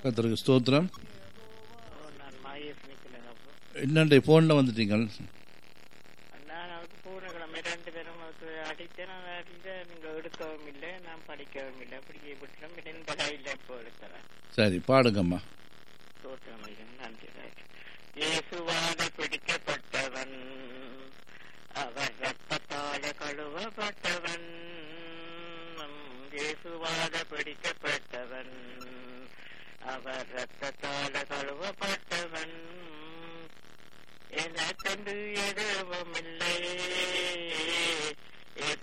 கத்தருக்கு ஸ்தோத்திரம் நான் மகேஷ் நிற்கிறேன் அப்போ என்னண்டே ஃபோனில் வந்துட்டீங்க நான் அவருக்கு போன கிழமை ரெண்டு பேரும் அவருக்கு அடித்தேன் நான் அடித்தேன் நீங்கள் எடுக்கவும் இல்லை நான் படிக்கவும் இல்லை அப்படி விட்டுறோம் என் பகையில் இப்போ எடுக்கிறேன் சரி பாடுங்கம்மா தோற்றம் நன்றி ராஜ். இயேசுவால பிடிக்கப்பட்டவன் அவர் ரத்தத்தால கழுவப்பட்டவன் இயேசுவால பிடிக்கப்பட்டவன் அவர் ரத்தத்தால கழுவப்பட்டவன் எனக்கென்று எதுவும் இல்லை